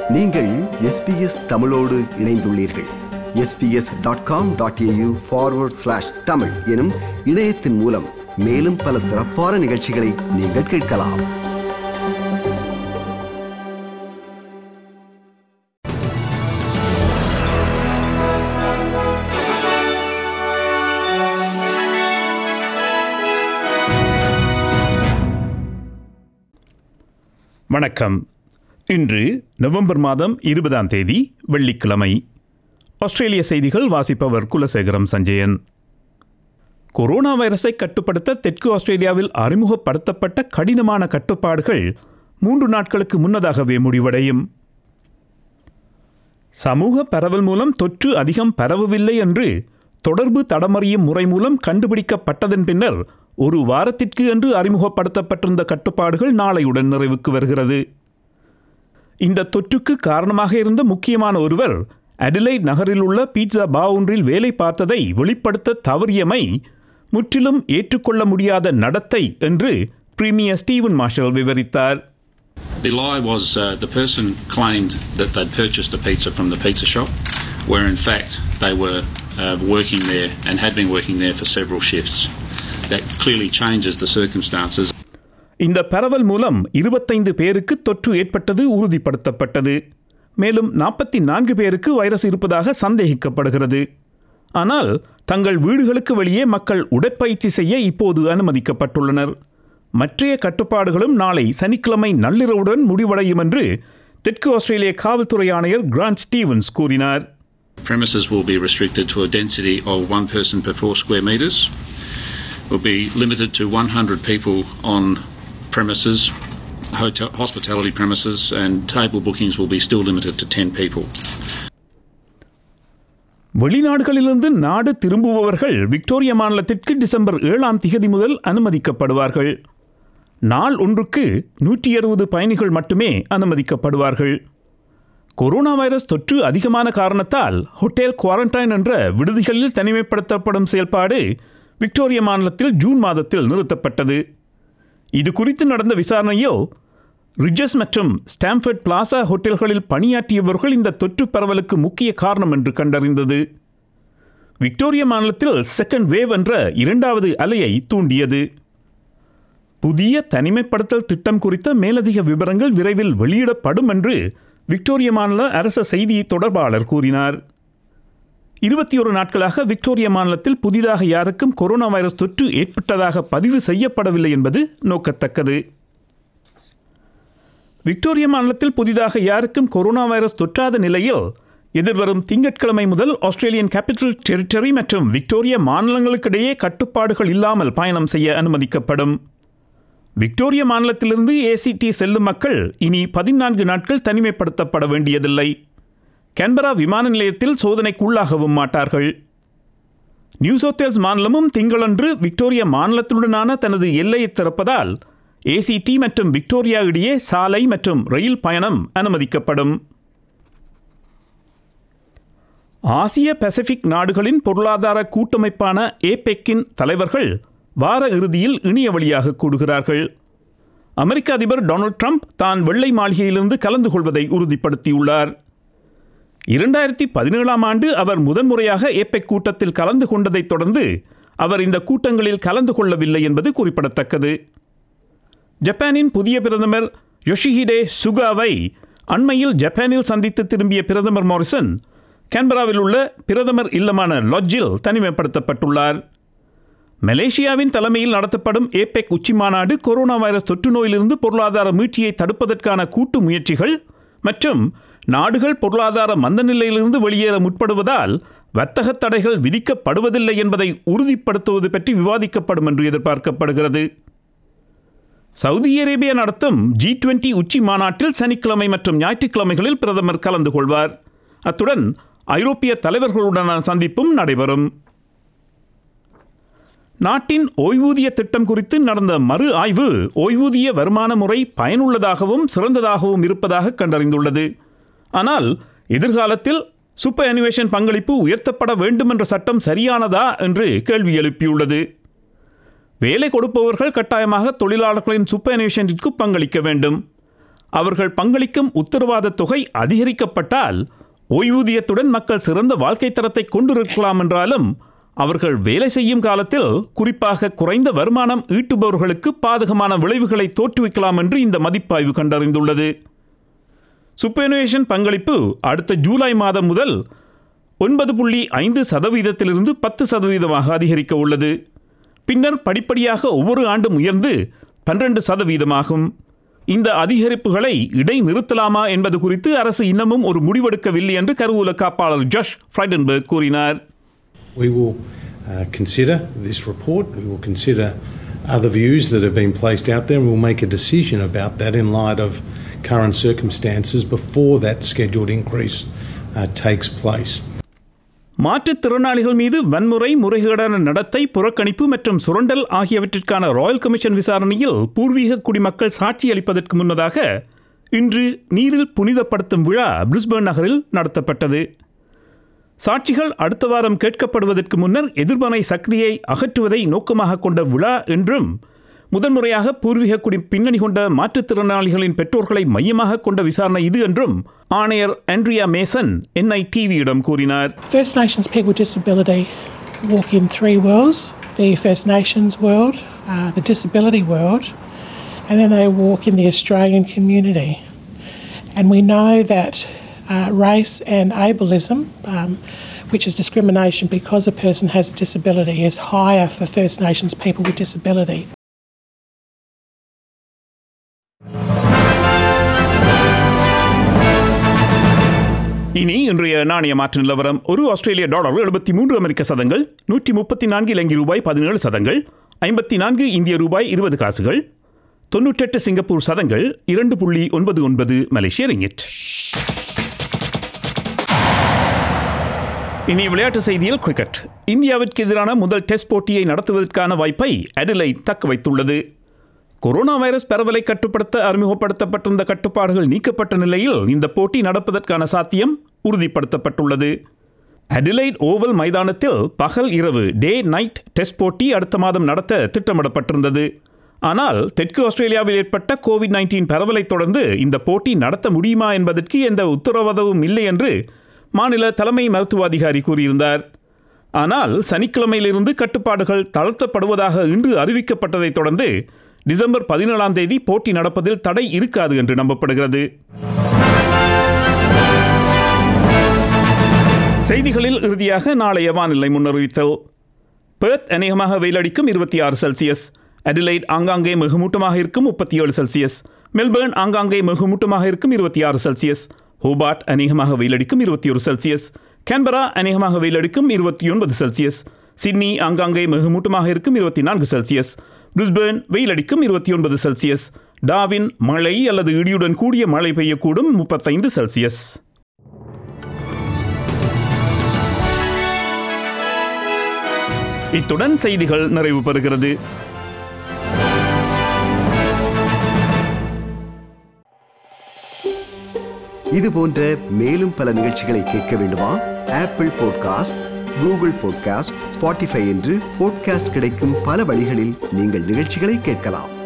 நீங்கள் எஸ்பிஎஸ் தமிழோடு இணைந்துள்ளீர்கள் SBS dot com dot AU forward slash Tamil எனும் இணையத்தின் மூலம் மேலும் பல சிறப்பான நிகழ்ச்சிகளை நீங்கள் கேட்கலாம் வணக்கம் இன்று நவம்பர் மாதம் இருபதாம் தேதி வெள்ளிக்கிழமை ஆஸ்திரேலிய செய்திகள் வாசிப்பவர் குலசேகரம் சஞ்சயன் கொரோனா வைரஸை கட்டுப்படுத்த தெற்கு ஆஸ்திரேலியாவில் அறிமுகப்படுத்தப்பட்ட கடினமான கட்டுப்பாடுகள் மூன்று நாட்களுக்கு முன்னதாகவே முடிவடையும் சமூக பரவல் மூலம் தொற்று அதிகம் பரவவில்லை என்று தொடர்பு தடமறியும் முறை மூலம் கண்டுபிடிக்கப்பட்டதன் பின்னர் ஒரு வாரத்திற்கு என்று அறிமுகப்படுத்தப்பட்டிருந்த கட்டுப்பாடுகள் நாளையுடன் நிறைவுக்கு வருகிறது இந்த தொற்றுக்கு காரணமாக இருந்த முக்கியமான ஒருவர் அடிலைட் நகரில் உள்ள பீட்சா பா ஒன்றில் வேலை பார்த்ததை வெளிப்படுத்த தவறியமை முற்றிலும் ஏற்றுக்கொள்ள முடியாத நடத்தை என்று பிரீமியர் ஸ்டீவன் மார்ஷல் விவரித்தார் The lie was uh, the person claimed that they'd purchased a pizza from the pizza shop, where in fact they were uh, working there and had been working there for several shifts. That clearly changes the circumstances. இந்த பரவல் மூலம் இருபத்தைந்து பேருக்கு தொற்று ஏற்பட்டது உறுதிப்படுத்தப்பட்டது மேலும் நாற்பத்தி நான்கு பேருக்கு வைரஸ் இருப்பதாக சந்தேகிக்கப்படுகிறது ஆனால் தங்கள் வீடுகளுக்கு வெளியே மக்கள் உடற்பயிற்சி செய்ய இப்போது அனுமதிக்கப்பட்டுள்ளனர் மற்றைய கட்டுப்பாடுகளும் நாளை சனிக்கிழமை நள்ளிரவுடன் முடிவடையும் என்று தெற்கு ஆஸ்திரேலிய காவல்துறை ஆணையர் கிராண்ட் ஸ்டீவன்ஸ் கூறினார் Premises will be restricted to a density of one person per four square metres. Will be limited to 100 people on premises, hotel, hospitality premises, and table bookings will be still limited to 10 people. வெளிநாடுகளிலிருந்து நாடு திரும்புபவர்கள் Victoria மாநிலத்திற்கு December ஏழாம் திகதி முதல் அனுமதிக்கப்படுவார்கள் நாள் ஒன்றுக்கு நூற்றி அறுபது பயணிகள் மட்டுமே அனுமதிக்கப்படுவார்கள் கொரோனா வைரஸ் தொற்று அதிகமான காரணத்தால் ஹோட்டல் குவாரண்டைன் என்ற விடுதிகளில் தனிமைப்படுத்தப்படும் செயல்பாடு விக்டோரியா மாநிலத்தில் ஜூன் மாதத்தில் நிறுத்தப்பட்டது இது குறித்து நடந்த விசாரணையில் ரிஜஸ் மற்றும் ஸ்டாம்ஃபர்ட் பிளாசா ஹோட்டல்களில் பணியாற்றியவர்கள் இந்த தொற்று பரவலுக்கு முக்கிய காரணம் என்று கண்டறிந்தது விக்டோரியா மாநிலத்தில் செகண்ட் வேவ் என்ற இரண்டாவது அலையை தூண்டியது புதிய தனிமைப்படுத்தல் திட்டம் குறித்த மேலதிக விவரங்கள் விரைவில் வெளியிடப்படும் என்று விக்டோரியா மாநில அரச செய்தி தொடர்பாளர் கூறினார் இருபத்தி ஒரு நாட்களாக விக்டோரியா மாநிலத்தில் புதிதாக யாருக்கும் கொரோனா வைரஸ் தொற்று ஏற்பட்டதாக பதிவு செய்யப்படவில்லை என்பது நோக்கத்தக்கது விக்டோரியா மாநிலத்தில் புதிதாக யாருக்கும் கொரோனா வைரஸ் தொற்றாத நிலையில் எதிர்வரும் திங்கட்கிழமை முதல் ஆஸ்திரேலியன் கேபிட்டல் டெரிட்டரி மற்றும் விக்டோரியா மாநிலங்களுக்கிடையே கட்டுப்பாடுகள் இல்லாமல் பயணம் செய்ய அனுமதிக்கப்படும் விக்டோரியா மாநிலத்திலிருந்து ஏசிடி செல்லும் மக்கள் இனி பதினான்கு நாட்கள் தனிமைப்படுத்தப்பட வேண்டியதில்லை கேன்பரா விமான நிலையத்தில் சோதனைக்குள்ளாகவும் மாட்டார்கள் நியூ சவுத்வேல்ஸ் மாநிலமும் திங்களன்று விக்டோரியா மாநிலத்துடனான தனது எல்லையை திறப்பதால் ஏசிடி மற்றும் விக்டோரியா இடையே சாலை மற்றும் ரயில் பயணம் அனுமதிக்கப்படும் ஆசிய பசிபிக் நாடுகளின் பொருளாதார கூட்டமைப்பான ஏபெக்கின் தலைவர்கள் வார இறுதியில் இணைய வழியாக கூடுகிறார்கள் அமெரிக்க அதிபர் டொனால்ட் ட்ரம்ப் தான் வெள்ளை மாளிகையிலிருந்து கலந்து கொள்வதை உறுதிப்படுத்தியுள்ளார் இரண்டாயிரத்தி பதினேழாம் ஆண்டு அவர் முதன்முறையாக ஏபெக் கூட்டத்தில் கலந்து கொண்டதைத் தொடர்ந்து அவர் இந்த கூட்டங்களில் கலந்து கொள்ளவில்லை என்பது குறிப்பிடத்தக்கது ஜப்பானின் புதிய பிரதமர் யோஷிஹிடே சுகாவை அண்மையில் ஜப்பானில் சந்தித்து திரும்பிய பிரதமர் மாரிசன் கேன்பராவில் உள்ள பிரதமர் இல்லமான லாட்ஜில் தனிமைப்படுத்தப்பட்டுள்ளார் மலேசியாவின் தலைமையில் நடத்தப்படும் ஏபெக் உச்சிமாநாடு கொரோனா வைரஸ் தொற்று நோயிலிருந்து பொருளாதார மீட்சியை தடுப்பதற்கான கூட்டு முயற்சிகள் மற்றும் நாடுகள் பொருளாதார மந்தநிலையிலிருந்து வெளியேற முற்படுவதால் வர்த்தக தடைகள் விதிக்கப்படுவதில்லை என்பதை உறுதிப்படுத்துவது பற்றி விவாதிக்கப்படும் என்று எதிர்பார்க்கப்படுகிறது சவுதி அரேபியா நடத்தும் ஜி டுவெண்டி உச்சி மாநாட்டில் சனிக்கிழமை மற்றும் ஞாயிற்றுக்கிழமைகளில் பிரதமர் கலந்து கொள்வார் அத்துடன் ஐரோப்பிய தலைவர்களுடனான சந்திப்பும் நடைபெறும் நாட்டின் ஓய்வூதிய திட்டம் குறித்து நடந்த மறு ஆய்வு ஓய்வூதிய வருமான முறை பயனுள்ளதாகவும் சிறந்ததாகவும் இருப்பதாக கண்டறிந்துள்ளது ஆனால் எதிர்காலத்தில் சூப்பர் அனிவேஷன் பங்களிப்பு உயர்த்தப்பட வேண்டும் என்ற சட்டம் சரியானதா என்று கேள்வி எழுப்பியுள்ளது வேலை கொடுப்பவர்கள் கட்டாயமாக தொழிலாளர்களின் சூப்பர் அனிவேஷனிற்கு பங்களிக்க வேண்டும் அவர்கள் பங்களிக்கும் உத்தரவாத தொகை அதிகரிக்கப்பட்டால் ஓய்வூதியத்துடன் மக்கள் சிறந்த வாழ்க்கை தரத்தை கொண்டிருக்கலாம் என்றாலும் அவர்கள் வேலை செய்யும் காலத்தில் குறிப்பாக குறைந்த வருமானம் ஈட்டுபவர்களுக்கு பாதகமான விளைவுகளை தோற்றுவிக்கலாம் என்று இந்த மதிப்பாய்வு கண்டறிந்துள்ளது சுப்பனுவேஷன் பங்களிப்பு அடுத்த ஜூலை மாதம் முதல் ஒன்பது புள்ளி ஐந்து சதவீதத்திலிருந்து பத்து சதவீதமாக அதிகரிக்க உள்ளது பின்னர் படிப்படியாக ஒவ்வொரு ஆண்டும் உயர்ந்து பன்னிரண்டு சதவீதமாகும் இந்த அதிகரிப்புகளை இடைநிறுத்தலாமா என்பது குறித்து அரசு இன்னமும் ஒரு முடிவெடுக்கவில்லை என்று கருவூல காப்பாளர் ஜஷ் ஃப்ரைடன்பர்க் கூறினார் We will uh, consider this report. We will consider other views that have been placed out there, and we'll make a decision about that in light of current circumstances before that scheduled increase uh, takes place. மாற்றுத்திறனாளிகள் மீது வன்முறை முறைகேடான நடத்தை புறக்கணிப்பு மற்றும் சுரண்டல் ஆகியவற்றிற்கான Royal commission விசாரணையில் பூர்வீக குடிமக்கள் சாட்சி அளிப்பதற்கு முன்னதாக இன்று நீரில் புனிதப்படுத்தும் விழா பிரிஸ்பர்ன் நகரில் நடத்தப்பட்டது சாட்சிகள் அடுத்த வாரம் கேட்கப்படுவதற்கு முன்னர் எதிர்மறை சக்தியை அகற்றுவதை நோக்கமாக கொண்ட விழா என்றும் முதன்முறையாக பூர்வீக குடி பின்னணி கொண்ட மாற்றுத்திறனாளிகளின் பெற்றோர்களை மையமாக கொண்ட விசாரணை இது என்றும் ஆணையர் ஆண்ட்ரியா மேசன் என்ஐடிவியிடம் கூறினார் First Nations people with disability walk in three worlds the First Nations world, uh, the disability world, and then they walk in the Australian community. And we know that uh, race and ableism, um, which is discrimination because a person has a disability, is higher for First Nations people with disability. இனி இன்றைய நாணய மாற்று நிலவரம் ஒரு ஆஸ்திரேலிய dollar எழுபத்தி மூன்று அமெரிக்க சதங்கள் நூற்றி முப்பத்தி நான்கு இலங்கை ரூபாய் பதினேழு சதங்கள் ஐம்பத்தி நான்கு இந்திய ரூபாய் இருபது காசுகள் தொன்னூற்றெட்டு சிங்கப்பூர் சதங்கள் இரண்டு புள்ளி ஒன்பது ஒன்பது மலேசிய ரிங்கிட் இனி விளையாட்டு செய்தியில் கிரிக்கெட் இந்தியாவிற்கு எதிரான முதல் டெஸ்ட் போட்டியை நடத்துவதற்கான வாய்ப்பை அடிலைட் தக்க வைத்துள்ளது கொரோனா வைரஸ் பரவலை கட்டுப்படுத்த அறிமுகப்படுத்தப்பட்டிருந்த கட்டுப்பாடுகள் நீக்கப்பட்ட நிலையில் இந்த போட்டி நடப்பதற்கான சாத்தியம் உறுதிப்படுத்தப்பட்டுள்ளது அடிலைட் ஓவல் மைதானத்தில் பகல் இரவு டே நைட் டெஸ்ட் போட்டி அடுத்த மாதம் நடத்த திட்டமிடப்பட்டிருந்தது ஆனால் தெற்கு ஆஸ்திரேலியாவில் ஏற்பட்ட கோவிட் நைன்டீன் பரவலைத் தொடர்ந்து இந்த போட்டி நடத்த முடியுமா என்பதற்கு எந்த உத்தரவாதமும் இல்லை என்று மாநில தலைமை மருத்துவ அதிகாரி கூறியிருந்தார் ஆனால் சனிக்கிழமையிலிருந்து கட்டுப்பாடுகள் தளர்த்தப்படுவதாக இன்று அறிவிக்கப்பட்டதைத் தொடர்ந்து டிசம்பர் பதினேழாம் தேதி போட்டி நடப்பதில் தடை இருக்காது என்று நம்பப்படுகிறது செய்திகளில் இறுதியாக நாளைய வானிலை முன்னறிவித்தல் பெர்த் அநேகமாக வெயிலடிக்கும் இருபத்தி ஆறு செல்சியஸ் அடிலைட் ஆங்காங்கே மிகுமூட்டமாக இருக்கும் முப்பத்தி ஏழு செல்சியஸ் மெல்பர்ன் ஆங்காங்கே மிகுமூட்டமாக இருக்கும் இருபத்தி ஆறு செல்சியஸ் ஹோபார்ட் அநேகமாக வெயிலடிக்கும் இருபத்தி ஒரு செல்சியஸ் கேன்பரா அநேகமாக வெயிலடிக்கும் இருபத்தி ஒன்பது செல்சியஸ் சிட்னி ஆங்காங்கே மிகுமூட்டமாக இருக்கும் இருபத்தி நான்கு செல்சியஸ் பிரிஸ்பேர்ன் வெயிலடிக்கும் இருபத்தி ஒன்பது செல்சியஸ் டாவின் மழை அல்லது இடியுடன் கூடிய மழை பெய்யக்கூடும் முப்பத்தைந்து செல்சியஸ் இத்துடன் செய்திகள் நிறைவு பெறுகிறது இது போன்ற மேலும் பல நிகழ்ச்சிகளை கேட்க வேண்டுமா Apple podcast Google podcast Spotify என்று பாட்காஸ்ட் கிடைக்கும் பல வழிகளில் நீங்கள் நிகழ்ச்சிகளை கேட்கலாம்